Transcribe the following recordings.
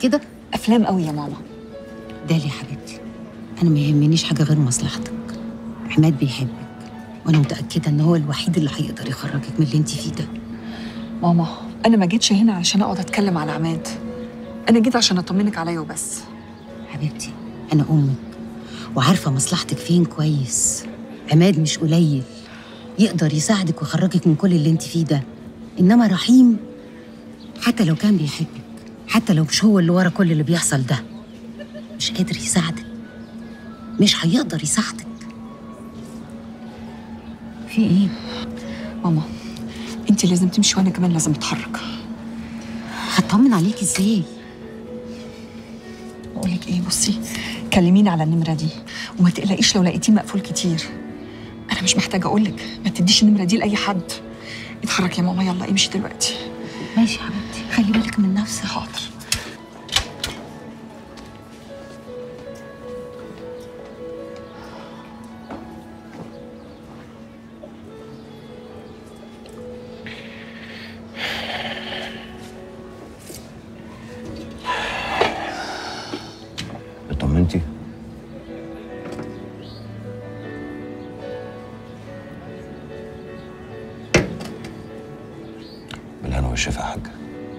كده افلام قوي يا ماما دالي يا حبيبتي انا ما يهمنيش حاجه غير مصلحتك عماد بيحبك وانا متاكده ان هو الوحيد اللي هيقدر يخرجك من اللي انت فيه ده ماما انا ما جيتش هنا عشان اقعد اتكلم على عماد انا جيت عشان اطمنك عليا وبس حبيبتي انا امك وعارفه مصلحتك فين كويس عماد مش قليل يقدر يساعدك ويخرجك من كل اللي انت فيه ده انما رحيم حتى لو كان بيحبك حتى لو مش هو اللي ورا كل اللي بيحصل ده مش قادر يساعدك مش هيقدر يساعدك في ايه ماما انت لازم تمشي وانا كمان لازم اتحرك هطمن عليك ازاي بقول لك ايه بصي كلميني على النمره دي وما تقلقيش لو لقيتيه مقفول كتير انا مش محتاجه اقول لك ما تديش النمره دي لاي حد اتحرك يا ماما يلا امشي دلوقتي ماشي يا حبيبتي خلي بالك من نفسك حاضر اطمنتي بالهنا والشفا يا حاجه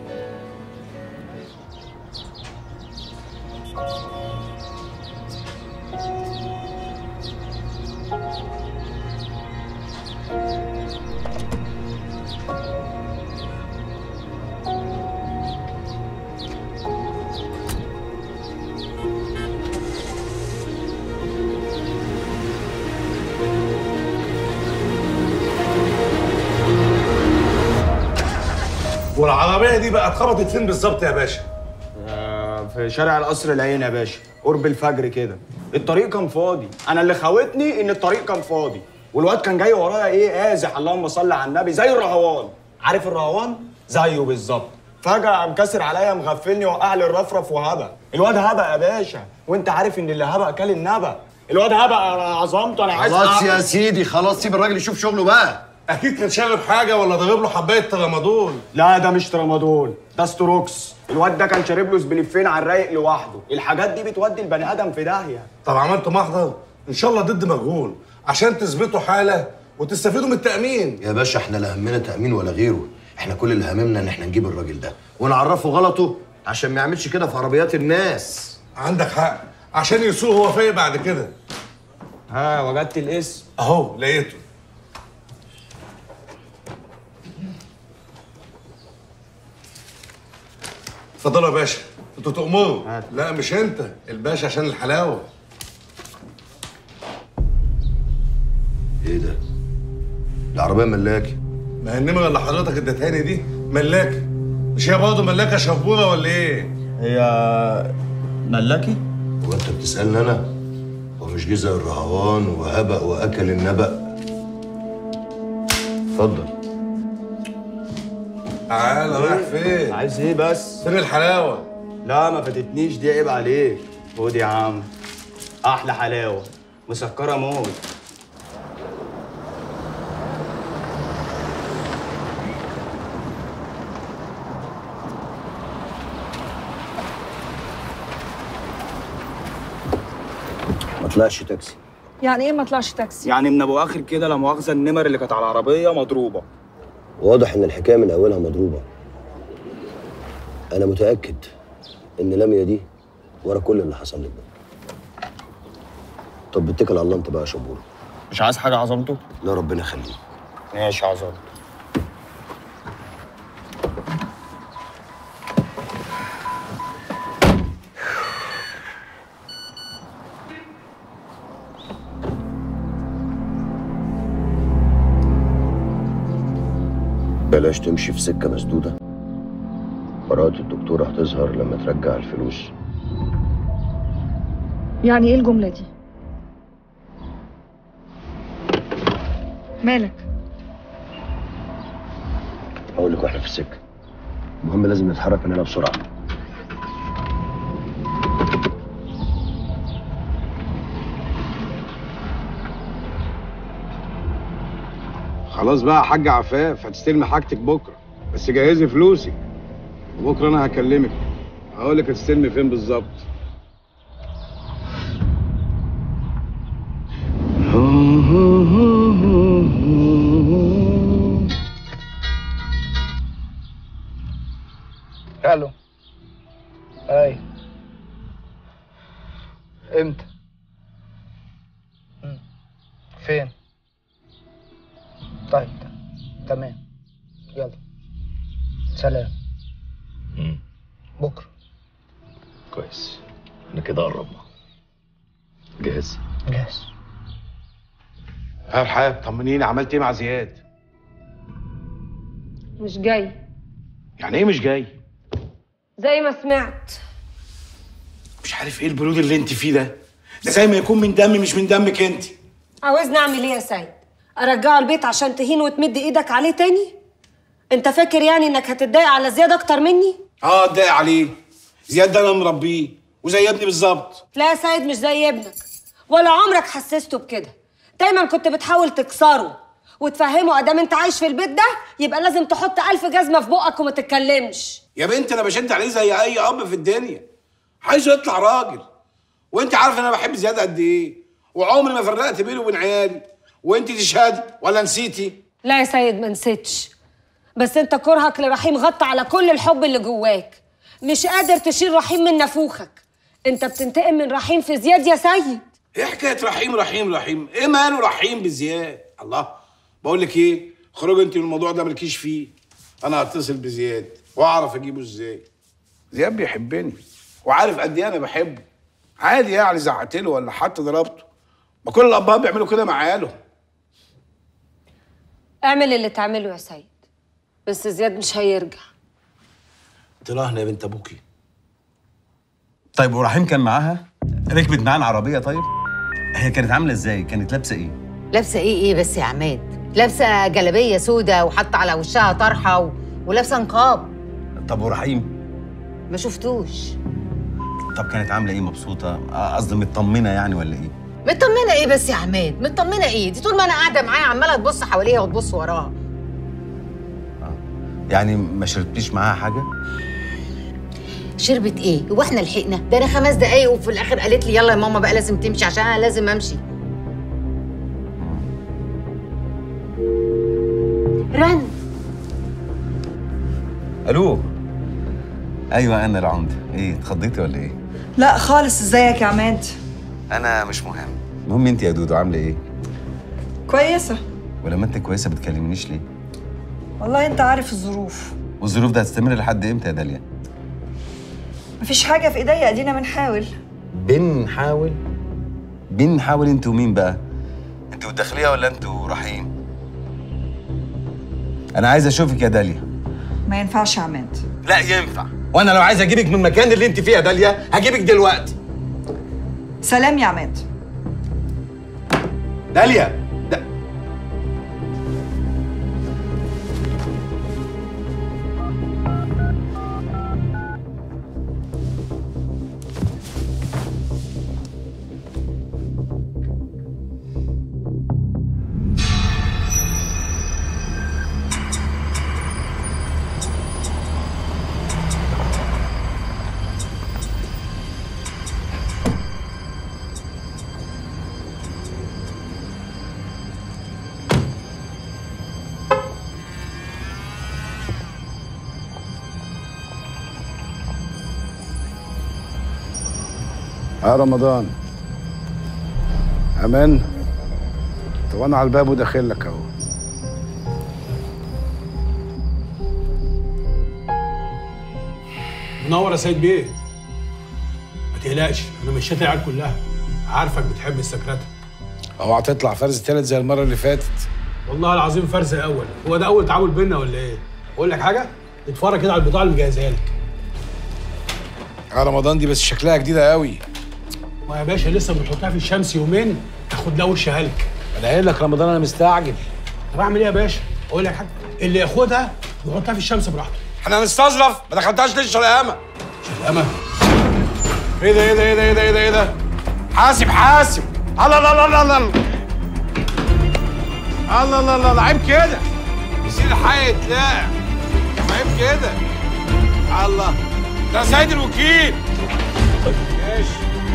والعربيه دي بقى اتخبطت فين بالظبط يا باشا آه، في شارع القصر العين يا باشا قرب الفجر كده الطريق كان فاضي انا اللي خوتني ان الطريق كان فاضي والواد كان جاي ورايا ايه ازح اللهم صل على النبي زي الرهوان عارف الرهوان زيه بالظبط فجأة قام كاسر عليا مغفلني وقع لي الرفرف وهبق الواد هبق يا باشا وانت عارف ان اللي هبق كل النبق الواد هبق انا عظمته انا عايز خلاص يا أعمل- سيدي خلاص سيب الراجل يشوف شغله بقى اكيد كان شارب حاجه ولا ضارب له حبايه ترامادول لا ده مش ترامادول ده ستروكس الواد ده كان شارب له سبليفين على الرايق لوحده الحاجات دي بتودي البني ادم في داهيه طب عملتوا محضر ان شاء الله ضد مجهول عشان تثبتوا حاله وتستفيدوا من التامين يا باشا احنا لا همنا تأمين ولا غيره احنا كل اللي هممنا ان احنا نجيب الراجل ده ونعرفه غلطه عشان ما يعملش كده في عربيات الناس عندك حق عشان يسوق هو فايق بعد كده ها وجدت الاسم اهو لقيته اتفضلوا يا باشا انتوا تأمروا لا مش انت الباشا عشان الحلاوه ايه ده؟ العربية ملاكي ما هي النمره اللي حضرتك اديتهاني دي ملاكه مش هي برضه ملاكه شبوره ولا ايه؟ هي ملاكي؟ هو انت بتسألني انا؟ هو مش جه زي الرهوان وهبق واكل النبق اتفضل تعالى رايح فين؟ عايز ايه بس؟ فين الحلاوه؟ لا ما فاتتنيش دي عيب عليك خد يا عم احلى حلاوه مسكره موت ما طلعش تاكسي يعني ايه ما طلعش تاكسي يعني من ابو اخر كده لا مؤاخذه النمر اللي كانت على العربيه مضروبه واضح ان الحكايه من اولها مضروبه انا متاكد ان لميا دي ورا كل اللي حصل لك ده طب اتكل على الله انت بقى يا شبور مش عايز حاجه عظمته لا ربنا يخليك ماشي عظمته بلاش تمشي في سكه مسدوده براءة الدكتور هتظهر لما ترجع الفلوس يعني ايه الجمله دي مالك هقول لك واحنا في السكه المهم لازم نتحرك من هنا بسرعه خلاص بقى يا حاج عفاف هتستلمي حاجتك بكره بس جهزي فلوسي وبكره انا هكلمك هقول لك هتستلمي فين بالظبط الو اي امتى مم. فين طيب تمام يلا سلام بكره كويس انا كده قربنا جاهز جاهز يا رحاب طمنيني عملت ايه مع زياد مش جاي يعني ايه مش جاي زي ما سمعت مش عارف ايه البرود اللي انت فيه ده ده زي ما يكون من دمي مش من دمك انت عاوزني اعمل ايه يا سيد ارجعه البيت عشان تهين وتمد ايدك عليه تاني انت فاكر يعني انك هتتضايق على زياد اكتر مني اه اتضايق عليه زياد ده انا مربيه وزي ابني بالظبط لا يا سيد مش زي ابنك ولا عمرك حسسته بكده دايما كنت بتحاول تكسره وتفهمه ادام انت عايش في البيت ده يبقى لازم تحط الف جزمه في بقك وما تتكلمش يا بنت انا بشد عليه زي اي اب في الدنيا عايزه يطلع راجل وانت عارف ان انا بحب زياد قد ايه وعمري ما فرقت بينه وبين عيالي وانت تشهدي ولا نسيتي لا يا سيد ما نسيتش بس انت كرهك لرحيم غطى على كل الحب اللي جواك مش قادر تشيل رحيم من نافوخك انت بتنتقم من رحيم في زياد يا سيد ايه حكايه رحيم رحيم رحيم ايه ماله رحيم بزياد الله بقول لك ايه خرج انت من الموضوع ده مالكيش فيه انا هتصل بزياد واعرف اجيبه ازاي زياد بيحبني وعارف قد ايه انا بحبه عادي يعني زعقت له ولا حتى ضربته ما كل الابهات بيعملوا كده مع عيالهم اعمل اللي تعمله يا سيد بس زياد مش هيرجع تراهنا يا بنت ابوكي طيب ورحيم كان معاها ركبت معاه العربيه طيب هي كانت عامله ازاي كانت لابسه ايه لابسه ايه ايه بس يا عماد لابسه جلابيه سودة وحاطه على وشها طرحه و... ولابسه نقاب طب ورحيم ما شفتوش طب كانت عامله ايه مبسوطه آه، قصدي مطمنه يعني ولا ايه مطمنه ايه بس يا عماد مطمنه ايه دي طول ما انا قاعده معاها عماله تبص حواليها وتبص وراها يعني ما شربتيش معاها حاجه شربت ايه هو احنا لحقنا ده انا خمس دقايق وفي الاخر قالت لي يلا يا ماما بقى لازم تمشي عشان انا لازم امشي رن الو ايوه انا العمده ايه اتخضيتي ولا ايه لا خالص ازيك يا عماد انا مش مهم المهم انت يا دودو عامله ايه كويسه ولما انت كويسه بتكلمنيش ليه والله انت عارف الظروف والظروف ده هتستمر لحد امتى يا داليا مفيش حاجه في ايديا ادينا بنحاول بنحاول بنحاول انت ومين بقى انت والداخليه ولا انت ورحيم انا عايز اشوفك يا داليا ما ينفعش يا عماد لا ينفع وانا لو عايز اجيبك من المكان اللي انت فيه يا داليا هجيبك دلوقتي سلام يا عماد داليا ده يا رمضان امان طب انا على الباب وداخل لك اهو منور يا سيد بيه ما تقلقش انا مشيت العيال كلها عارفك بتحب السكرتة اوعى تطلع فرز تالت زي المره اللي فاتت والله العظيم فرز اول هو ده اول تعامل بينا ولا ايه اقول لك حاجه اتفرج كده على البضاعه اللي مجهزها لك يا رمضان دي بس شكلها جديده قوي ما يا باشا لسه بنحطها في الشمس يومين تاخد لها وشها لك انا قايل لك رمضان انا مستعجل طب اعمل ايه يا باشا اقول لك حاجه اللي ياخدها يحطها في الشمس براحته احنا هنستظرف ما دخلتهاش ليه الشرقامه اما ايه ده ايه ده ايه ده ايه ده ايه ده ايه ده حاسب حاسب الله الله الله الله الله الله الله الله الله عيب كده يصير حي يتلاقى عيب كده الله ده سيد الوكيل ماشي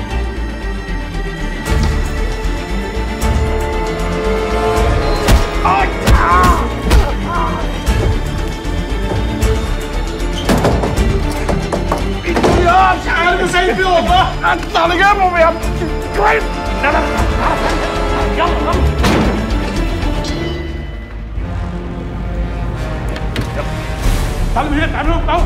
يا مش عارف سيد فيه والله اطلع لجنبهم يا كويس يلا يلا تعالوا من هنا تعالوا تعالوا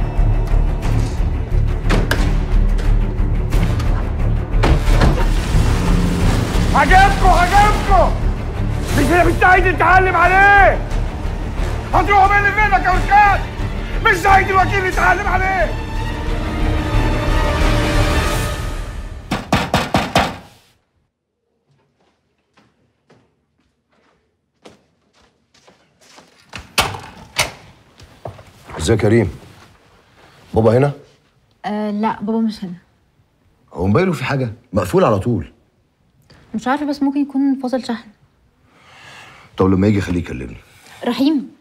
هجيبكم هجيبكم مش انا مش عايز نتعلم عليه هتروحوا مني فينك يا استاذ مش عايز الوكيل يتعلم عليه ازيك يا كريم بابا هنا آه لا بابا مش هنا هو موبايله في حاجه مقفول على طول مش عارفه بس ممكن يكون فاصل شحن طب لما يجي خليه يكلمني رحيم